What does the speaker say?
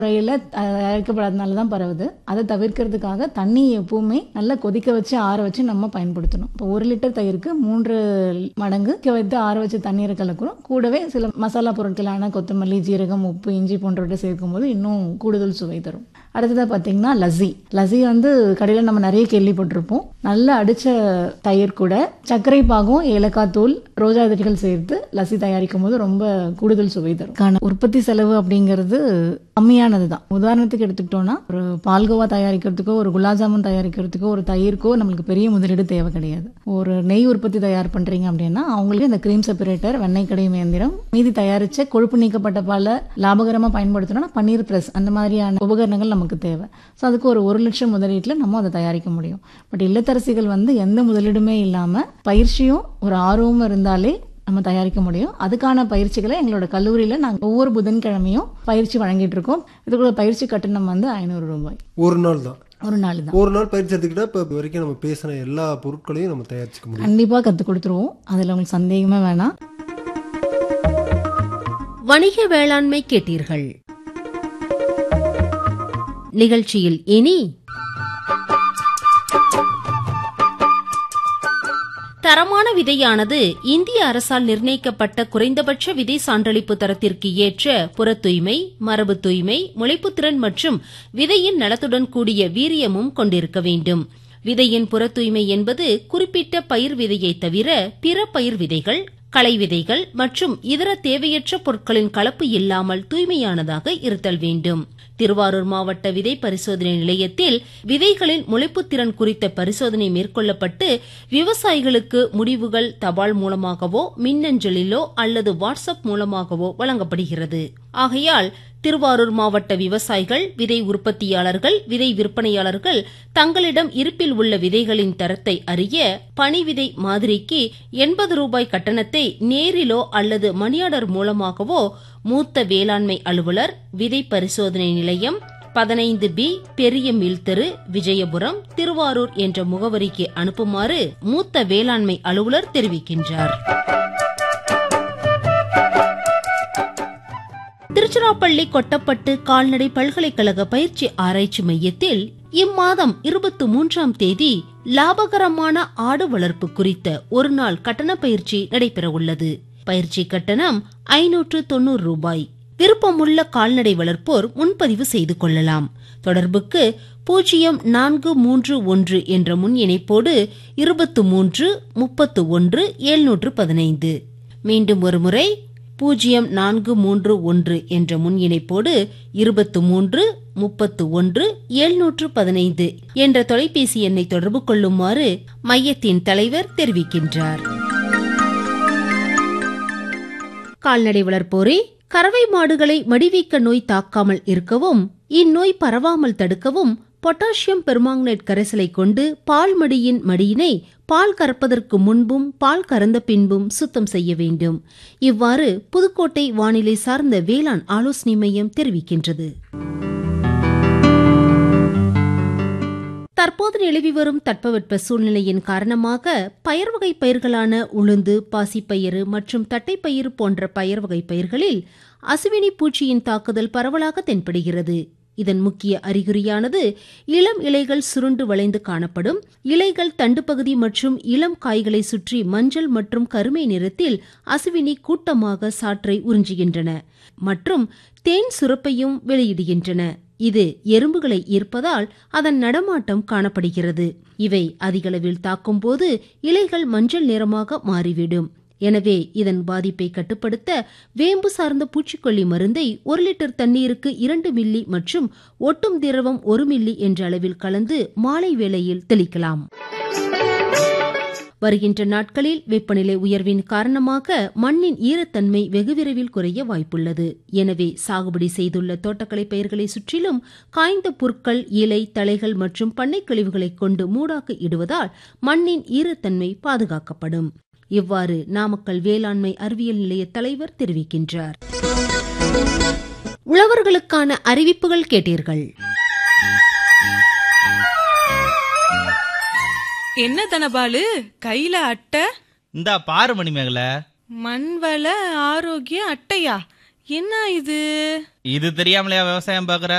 முறையில் தயாரிக்கப்படாதனால தான் பரவுது அதை தவிர்க்கிறதுக்காக தண்ணி எப்பவுமே நல்லா கொதிக்க வச்சு ஆற வச்சு நம்ம பயன்படுத்தணும் இப்போ ஒரு லிட்டர் தயிருக்கு மூன்று மடங்கு கொதிக்க வைத்து ஆற வச்சு தண்ணீரை கலக்கிறோம் கூடவே சில மசாலா பொருட்களான கொத்தமல்லி ஜீரகம் உப்பு இஞ்சி போன்றவற்றை சேர்க்கும்போது இன்னும் கூடுதல் சுவை தரும் அடுத்ததாக பார்த்தீங்கன்னா லஸ்ஸி லஸ்ஸி வந்து கடையில் நம்ம நிறைய கேள்விப்பட்டிருப்போம் நல்லா அடித்த தயிர் கூட சர்க்கரை பாகம் ஏலக்காய் தூள் ரோஜா இதழ்கள் சேர்த்து லஸ்ஸி தயாரிக்கும் போது ரொம்ப கூடுதல் சுவை தரும் காரணம் உற்பத்தி செலவு அப்படிங்கிறது கம்மியானது தான் உதாரணத்துக்கு எடுத்துக்கிட்டோம்னா ஒரு பால்கோவா தயாரிக்கிறதுக்கோ ஒரு குலாப் ஜாமுன் தயாரிக்கிறதுக்கோ ஒரு தயிர்க்கோ நம்மளுக்கு பெரிய முதலீடு தேவை கிடையாது ஒரு நெய் உற்பத்தி தயார் பண்றீங்க அப்படின்னா அவங்களுக்கு இந்த கிரீம் செப்பரேட்டர் வெண்ணெய் கடையும் இயந்திரம் மீதி தயாரிச்ச கொழுப்பு நீக்கப்பட்ட பாலை லாபகரமா பயன்படுத்தணும்னா பன்னீர் பிரஸ் அந்த மாதிரியான உபகரணங்கள் நமக்கு தேவை ஸோ அதுக்கு ஒரு ஒரு லட்சம் முதலீட்டில் நம்ம அதை தயாரிக்க முடியும் பட் இல்லத்தரசிகள் வந்து எந்த முதலீடுமே இல்லாம பயிற்சியும் ஒரு ஆர்வமும் இருந்தாலே நம்ம தயாரிக்க முடியும் அதுக்கான பயிற்சிகளை எங்களோட கல்லூரியில் நாங்கள் ஒவ்வொரு புதன்கிழமையும் பயிற்சி வழங்கிட்டு இருக்கோம் இதுக்குள்ள பயிற்சி கட்டணம் வந்து ஐநூறு ரூபாய் ஒரு நாள் தான் ஒரு நாள் தான் ஒரு நாள் பயிற்சி எடுத்துக்கிட்டா இப்போ வரைக்கும் நம்ம பேசின எல்லா பொருட்களையும் நம்ம தயாரிச்சுக்க முடியும் கண்டிப்பாக கற்றுக் கொடுத்துருவோம் அதில் உங்களுக்கு சந்தேகமே வேணாம் வணிக வேளாண்மை கேட்டீர்கள் நிகழ்ச்சியில் இனி தரமான விதையானது இந்திய அரசால் நிர்ணயிக்கப்பட்ட குறைந்தபட்ச விதை சான்றளிப்பு தரத்திற்கு ஏற்ற புற தூய்மை மரபு தூய்மை முளைப்புத்திறன் மற்றும் விதையின் நலத்துடன் கூடிய வீரியமும் கொண்டிருக்க வேண்டும் விதையின் புற தூய்மை என்பது குறிப்பிட்ட பயிர் விதையை தவிர பிற பயிர் விதைகள் களை விதைகள் மற்றும் இதர தேவையற்ற பொருட்களின் கலப்பு இல்லாமல் தூய்மையானதாக இருத்தல் வேண்டும் திருவாரூர் மாவட்ட விதை பரிசோதனை நிலையத்தில் விதைகளின் முளைப்புத்திறன் குறித்த பரிசோதனை மேற்கொள்ளப்பட்டு விவசாயிகளுக்கு முடிவுகள் தபால் மூலமாகவோ மின்னஞ்சலிலோ அல்லது வாட்ஸ்அப் மூலமாகவோ வழங்கப்படுகிறது ஆகையால் திருவாரூர் மாவட்ட விவசாயிகள் விதை உற்பத்தியாளர்கள் விதை விற்பனையாளர்கள் தங்களிடம் இருப்பில் உள்ள விதைகளின் தரத்தை அறிய பனி விதை மாதிரிக்கு எண்பது ரூபாய் கட்டணத்தை நேரிலோ அல்லது மணியாடர் மூலமாகவோ மூத்த வேளாண்மை அலுவலர் விதை பரிசோதனை நிலையம் பதினைந்து பி பெரிய மில் தெரு விஜயபுரம் திருவாரூர் என்ற முகவரிக்கு அனுப்புமாறு மூத்த வேளாண்மை அலுவலர் தெரிவிக்கின்றார் திருச்சிராப்பள்ளி கொட்டப்பட்டு கால்நடை பல்கலைக்கழக பயிற்சி ஆராய்ச்சி மையத்தில் இம்மாதம் இருபத்தி மூன்றாம் தேதி லாபகரமான ஆடு வளர்ப்பு குறித்த ஒரு நாள் கட்டண பயிற்சி நடைபெறவுள்ளது பயிற்சி கட்டணம் ஐநூற்று தொண்ணூறு ரூபாய் விருப்பமுள்ள கால்நடை வளர்ப்போர் முன்பதிவு செய்து கொள்ளலாம் தொடர்புக்கு பூஜ்ஜியம் நான்கு மூன்று ஒன்று என்ற முன் இணைப்போடு இருபத்து மூன்று முப்பத்து ஒன்று எழுநூற்று பதினைந்து மீண்டும் ஒருமுறை பூஜ்ஜியம் நான்கு மூன்று ஒன்று என்ற முன் இணைப்போடு இருபத்து மூன்று முப்பத்து ஒன்று எழுநூற்று பதினைந்து என்ற தொலைபேசி எண்ணை தொடர்பு கொள்ளுமாறு மையத்தின் தலைவர் தெரிவிக்கின்றார் கால்நடை வளர்ப்போரே கறவை மாடுகளை மடிவீக்க நோய் தாக்காமல் இருக்கவும் இந்நோய் பரவாமல் தடுக்கவும் பொட்டாசியம் பெர்மாங்கனேட் கரைசலை கொண்டு பால் மடியின் மடியினை பால் கறப்பதற்கு முன்பும் பால் கறந்த பின்பும் சுத்தம் செய்ய வேண்டும் இவ்வாறு புதுக்கோட்டை வானிலை சார்ந்த வேளாண் ஆலோசனை மையம் தெரிவிக்கின்றது தற்போது நிலவி வரும் தட்பவெட்ப சூழ்நிலையின் காரணமாக பயர் வகை பயிர்களான உளுந்து பாசிப்பயிறு மற்றும் தட்டைப்பயிறு போன்ற பயர் வகை பயிர்களில் அசுவினி பூச்சியின் தாக்குதல் பரவலாக தென்படுகிறது இதன் முக்கிய அறிகுறியானது இளம் இலைகள் சுருண்டு வளைந்து காணப்படும் இலைகள் தண்டு பகுதி மற்றும் இளம் காய்களை சுற்றி மஞ்சள் மற்றும் கருமை நிறத்தில் அசுவினி கூட்டமாக சாற்றை உறிஞ்சுகின்றன மற்றும் தேன் சுரப்பையும் வெளியிடுகின்றன இது எறும்புகளை ஈர்ப்பதால் அதன் நடமாட்டம் காணப்படுகிறது இவை அதிகளவில் தாக்கும்போது இலைகள் மஞ்சள் நிறமாக மாறிவிடும் எனவே இதன் பாதிப்பை கட்டுப்படுத்த வேம்பு சார்ந்த பூச்சிக்கொல்லி மருந்தை ஒரு லிட்டர் தண்ணீருக்கு இரண்டு மில்லி மற்றும் ஒட்டும் திரவம் ஒரு மில்லி என்ற அளவில் கலந்து மாலை வேளையில் தெளிக்கலாம் வருகின்ற நாட்களில் வெப்பநிலை உயர்வின் காரணமாக மண்ணின் ஈரத்தன்மை வெகு விரைவில் குறைய வாய்ப்புள்ளது எனவே சாகுபடி செய்துள்ள தோட்டக்கலை பயிர்களை சுற்றிலும் காய்ந்த புற்கள் இலை தழைகள் மற்றும் பண்ணை கழிவுகளை கொண்டு மூடாக்கு இடுவதால் மண்ணின் ஈரத்தன்மை பாதுகாக்கப்படும் இவ்வாறு நாமக்கல் வேளாண்மை அறிவியல் நிலைய தலைவர் தெரிவிக்கின்றார் உழவர்களுக்கான அறிவிப்புகள் கேட்டீர்கள் என்ன தனபாலு கையில அட்டை இந்தா பாரு மணிமேகலை மண்வள ஆரோக்கிய அட்டையா என்ன இது இது தெரியாமலையா விவசாயம் பாக்குற